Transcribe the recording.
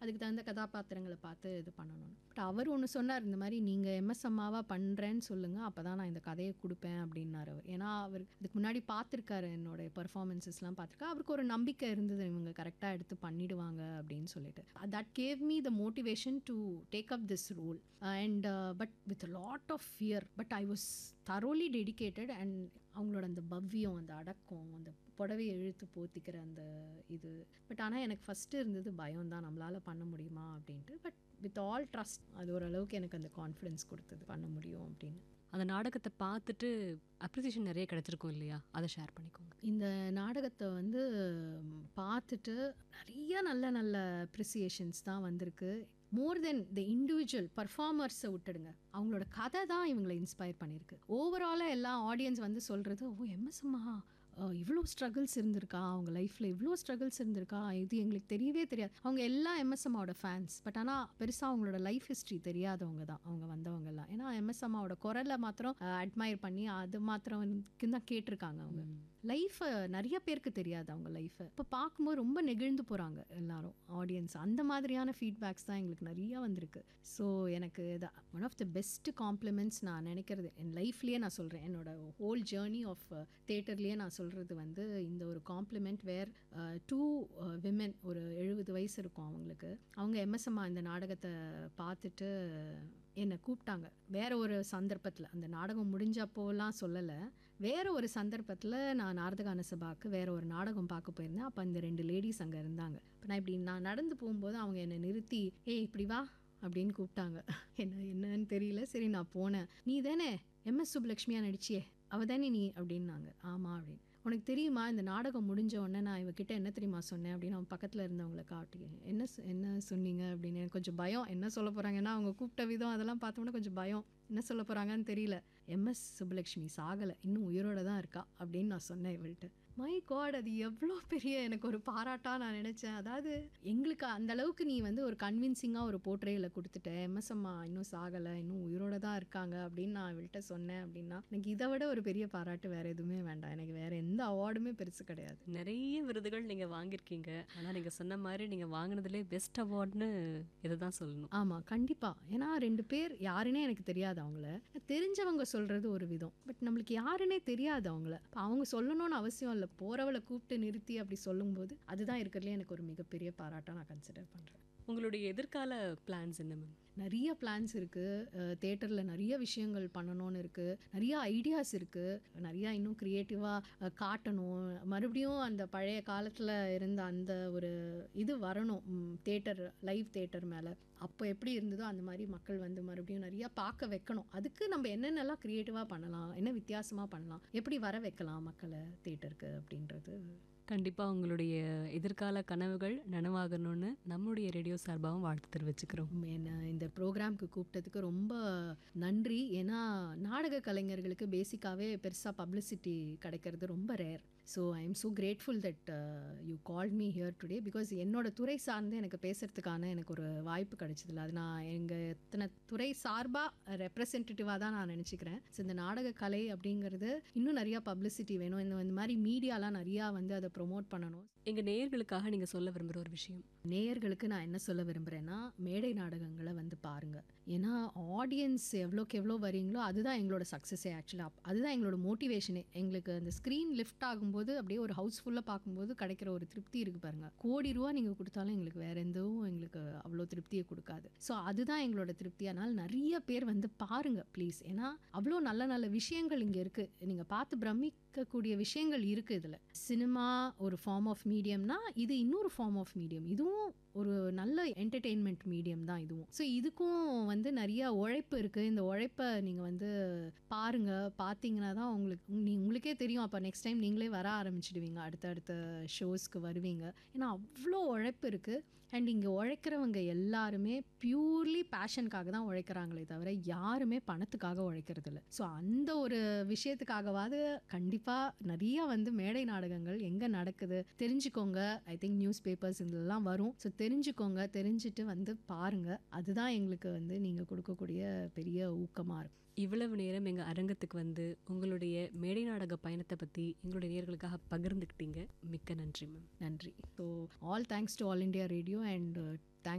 அதுக்கு தகுந்த கதாபாத்திரங்களை பார்த்து இது பண்ணணும் பட் அவர் ஒன்று சொன்னார் இந்த மாதிரி நீங்கள் எம்எஸ் அம்மாவாக பண்ணுறேன்னு சொல்லுங்கள் அப்போ தான் நான் இந்த கதையை கொடுப்பேன் அப்படின்னாரு அவர் ஏன்னா அவர் இதுக்கு முன்னாடி பார்த்துருக்காரு என்னோட பர்ஃபார்மன்ஸஸ்லாம் பார்த்துருக்கா அவருக்கு ஒரு நம்பிக்கை இருந்தது இவங்க கரெக்டாக எடுத்து பண்ணிடுவாங்க அப்படின்னு சொல்லிட்டு that gave me the motivation to take up this role and but with lot of fear but I was thoroughly dedicated and அவங்களோட அந்த பவ்யம் அந்த அடக்கம் அந்த புடவையை இழுத்து போத்திக்கிற அந்த இது பட் ஆனால் எனக்கு ஃபஸ்ட்டு இருந்தது பயம் தான் நம்மளால் பண்ண முடியுமா அப்படின்ட்டு பட் வித் ஆல் ட்ரஸ்ட் அது ஓரளவுக்கு எனக்கு அந்த கான்ஃபிடென்ஸ் கொடுத்தது பண்ண முடியும் அப்படின்னு அந்த நாடகத்தை பார்த்துட்டு அப்ரிசியேஷன் நிறைய கிடைச்சிருக்கும் இல்லையா அதை ஷேர் பண்ணிக்கோங்க இந்த நாடகத்தை வந்து ம், பார்த்துட்டு நிறைய நல்ல நல்ல அப்ரிசியேஷன்ஸ் தான் வந்திருக்கு மோர் தென் த இண்டிவிஜுவல் பர்ஃபார்மர்ஸை விட்டுடுங்க அவங்களோட கதை தான் இவங்களை இன்ஸ்பயர் பண்ணியிருக்கு ஓவராலாக எல்லா ஆடியன்ஸ் வந்து சொல்கிறது ஓ எம்எஸ்எம்மா இவ்வளோ ஸ்ட்ரகிள்ஸ் இருந்திருக்கா அவங்க லைஃப்பில் இவ்வளோ ஸ்ட்ரகிள்ஸ் இருந்திருக்கா இது எங்களுக்கு தெரியவே தெரியாது அவங்க எல்லா எம்எஸ்எம்மாவோட ஃபேன்ஸ் பட் ஆனால் பெருசாக அவங்களோட லைஃப் ஹிஸ்ட்ரி தெரியாதவங்க தான் அவங்க வந்தவங்க எல்லாம் ஏன்னா எம்எஸ்எம்மாவோட குரலை மாத்திரம் அட்மையர் பண்ணி அது மாத்திரம் தான் கேட்டிருக்காங்க அவங்க லைஃப்பை நிறைய பேருக்கு தெரியாது அவங்க லைஃப்பை இப்போ பார்க்கும்போது ரொம்ப நெகிழ்ந்து போகிறாங்க எல்லாரும் ஆடியன்ஸ் அந்த மாதிரியான ஃபீட்பேக்ஸ் தான் எங்களுக்கு நிறைய வந்திருக்கு ஸோ எனக்கு இது one of the best compliments நான் நினைக்கிறது என் லைஃப்லேயே நான் சொல்கிறேன் என்னோட ஹோல் ஜேர்னி ஆஃப் தேட்டர்லேயே நான் சொல்கிறது வந்து இந்த ஒரு காம்ப்ளிமெண்ட் வேர் டூ விமென் ஒரு எழுபது வயசு இருக்கும் அவங்களுக்கு அவங்க எம்எஸ்எம்மா இந்த நாடகத்தை பார்த்துட்டு என்னை கூப்பிட்டாங்க வேற ஒரு சந்தர்ப்பத்தில் அந்த நாடகம் முடிஞ்சப்போலாம் சொல்லலை வேற ஒரு சந்தர்ப்பத்தில் நான் நாரதகான சபாக்கு வேற ஒரு நாடகம் பார்க்க போயிருந்தேன் அப்போ இந்த ரெண்டு லேடிஸ் அங்கே இருந்தாங்க இப்போ நான் இப்படி நான் நடந்து போகும்போது அவங்க என்னை நிறுத்தி ஏய் இப்படி வா அப்படின்னு கூப்பிட்டாங்க என்ன என்னன்னு தெரியல சரி நான் போனேன் நீ தானே எம்எஸ் சுப்புலக்ஷ்மியா நடிச்சியே அவ தானே நீ அப்படின்னாங்க ஆமாம் அப்படின்னு உனக்கு தெரியுமா இந்த நாடகம் முடிஞ்ச உடனே நான் இவகிட்ட என்ன தெரியுமா சொன்னேன் அப்படின்னு அவன் பக்கத்தில் இருந்தவங்கள காட்டி என்ன சொ- என்ன சொன்னீங்க அப்படின்னு எனக்கு கொஞ்சம் பயம் என்ன சொல்ல போகிறாங்கன்னா அவங்க கூப்பிட்ட விதம் அதெல்லாம் பார்த்தோம்னா கொஞ்சம் பயம் என்ன சொல்ல போகிறாங்கன்னு தெரியல எம்எஸ் சுப்புலக்ஷ்மி சாகலை இன்னும் உயிரோட தான் இருக்கா அப்படின்னு நான் சொன்னேன் இவள்கிட்ட மை காட் அது எவ்வளோ பெரிய எனக்கு ஒரு பாராட்டா நான் நினச்சேன் அதாவது எங்களுக்கு அந்த அளவுக்கு நீ வந்து ஒரு கன்வின்சிங்காக ஒரு போர்ட்ரேயில் கொடுத்துட்ட எம்எஸ் அம்மா இன்னும் சாகலை இன்னும் உயிரோட தான் இருக்காங்க அப்படின்னு நான் இவள்கிட்ட சொன்னேன் அப்படின்னா எனக்கு இதை விட ஒரு பெரிய பாராட்டு வேற எதுவுமே வேண்டாம் எனக்கு வேற எந்த அவார்டுமே பெருசு கிடையாது நிறைய விருதுகள் நீங்க வாங்கியிருக்கீங்க ஆனா நீங்க சொன்ன மாதிரி நீங்க வாங்கினதுலே பெஸ்ட் அவார்ட்னு இதை தான் சொல்லணும் ஆமாம் கண்டிப்பாக ஏன்னா ரெண்டு பேர் யாருன்னே எனக்கு தெரியாது அவங்கள தெரிஞ்சவங்க சொல்கிறது ஒரு விதம் பட் நம்மளுக்கு யாருன்னே தெரியாது அவங்கள இப்போ அவங்க சொல்லணும்னு அவசியம் இல்லை போகிறவளை கூப்பிட்டு நிறுத்தி அப்படி சொல்லும்போது அதுதான் இருக்கிறதுலே எனக்கு ஒரு மிகப்பெரிய பாராட்டாக நான் கன்சிடர் பண்ணுறேன் உங்களுடைய எதிர்கால பிளான்ஸ் என்ன மேம் நிறைய பிளான்ஸ் இருக்குது தேட்டரில் நிறைய விஷயங்கள் பண்ணணும்னு இருக்குது நிறைய ஐடியாஸ் இருக்குது நிறையா இன்னும் க்ரியேட்டிவாக காட்டணும் மறுபடியும் அந்த பழைய காலத்தில் இருந்த அந்த ஒரு இது வரணும் தேட்டர் லைவ் தேட்டர் மேலே அப்போ எப்படி இருந்ததோ அந்த மாதிரி மக்கள் வந்து மறுபடியும் நிறையா பார்க்க வைக்கணும் அதுக்கு நம்ம என்னென்னலாம் க்ரியேட்டிவாக பண்ணலாம் என்ன வித்தியாசமாக பண்ணலாம் எப்படி வர வைக்கலாம் மக்களை தேட்டருக்கு அப்படின்றது கண்டிப்பா உங்களுடைய எதிர்கால கனவுகள் நனவாகணும்னு நம்மளுடைய ரேடியோ சார்பாகவும் வாழ்த்து தெரிவிச்சுக்கிறோம் என்னை இந்த ப்ரோக்ராம்க்கு கூப்பிட்டதுக்கு ரொம்ப நன்றி ஏன்னா நாடக கலைஞர்களுக்கு பேசிக்காகவே பெருசாக பப்ளிசிட்டி கிடைக்கிறது ரொம்ப rare so I am so grateful that you call me here today because என்னோட துறை சார்ந்து எனக்கு பேசுறதுக்கான எனக்கு ஒரு வாய்ப்பு கிடைச்சதில்ல அது நான் எங்கள் எத்தனை துறை சார்பாக ரெப்ரசன்டேட்டிவாக தான் நான் நினச்சிக்கிறேன் ஸோ இந்த நாடக கலை அப்படிங்கிறது இன்னும் நிறையா பப்ளிசிட்டி வேணும் இந்த இந்த மாதிரி மீடியாலாம் நிறையா வந்து அதை ப்ரொமோட் பண்ணணும் எங்க நேயர்களுக்காக நீங்க சொல்ல விரும்புற ஒரு விஷயம் நேயர்களுக்கு நான் என்ன சொல்ல விரும்புகிறேன்னா மேடை நாடகங்களை வந்து பாருங்க ஏன்னா ஆடியன்ஸ் எவ்வளோக்கு எவ்வளோ வரீங்களோ அதுதான் எங்களோட சக்ஸஸே ஆக்சுவலாக அதுதான் எங்களோட மோட்டிவேஷனே எங்களுக்கு அந்த ஸ்க்ரீன் லிஃப்ட் ஆகும்போது அப்படியே ஒரு ஹவுஸ்ஃபுல்லாக பார்க்கும்போது கிடைக்கிற ஒரு திருப்தி இருக்கு பாருங்க கோடி ரூபா நீங்கள் கொடுத்தாலும் எங்களுக்கு வேற எந்தவும் எங்களுக்கு அவ்வளோ திருப்தியை கொடுக்காது ஸோ அதுதான் எங்களோட திருப்தி அதனால் நிறைய பேர் வந்து பாருங்க ப்ளீஸ் ஏன்னா அவ்வளோ நல்ல நல்ல விஷயங்கள் இங்கே இருக்கு நீங்கள் பார்த்து பிரமிக்கக்கூடிய விஷயங்கள் இருக்கு இதில் சினிமா ஒரு ஃபார்ம் ஆஃப் மீடியம்னா இது இன்னொரு ஃபார்ம் ஆஃப் மீடியம் இதுவும் ஒரு நல்ல என்டர்டெயின்மெண்ட் மீடியம் தான் இதுவும் ஸோ இதுக்கும் வந்து நிறைய உழைப்பு இருக்குது இந்த உழைப்பை நீங்கள் வந்து பாருங்க பார்த்தீங்கன்னா தான் உங்களுக்கு நீ உங்களுக்கே தெரியும் அப்போ நெக்ஸ்ட் டைம் நீங்களே வர ஆரம்பிச்சிடுவீங்க அடுத்தடுத்த ஷோஸ்க்கு வருவீங்க ஏன்னா அவ்வளோ உழைப்பு இருக்குது அண்ட் இங்கே உழைக்கிறவங்க எல்லாருமே பியூர்லி பேஷனுக்காக தான் உழைக்கிறாங்களே தவிர யாருமே பணத்துக்காக உழைக்கிறது இல்லை ஸோ அந்த ஒரு விஷயத்துக்காகவாது கண்டிப்பாக நிறைய வந்து மேடை நாடகங்கள் எங்கே நடக்குது தெரிஞ்சுக்கோங்க ஐ திங்க் நியூஸ் பேப்பர்ஸ் இதெல்லாம் வரும் ஸோ தெரிஞ்சுக்கோங்க தெரிஞ்சுட்டு வந்து பாருங்க அதுதான் எங்களுக்கு வந்து நீங்கள் கொடுக்கக்கூடிய பெரிய ஊக்கமாக இருக்கும் இவ்வளவு நேரம் எங்க அரங்கத்துக்கு வந்து உங்களுடைய மேடை நாடக பயணத்தை பத்தி எங்களுடைய நேயர்களுக்காக பகிர்ந்துக்கிட்டீங்க மிக்க நன்றி மேம் நன்றி so all thanks to all India radio and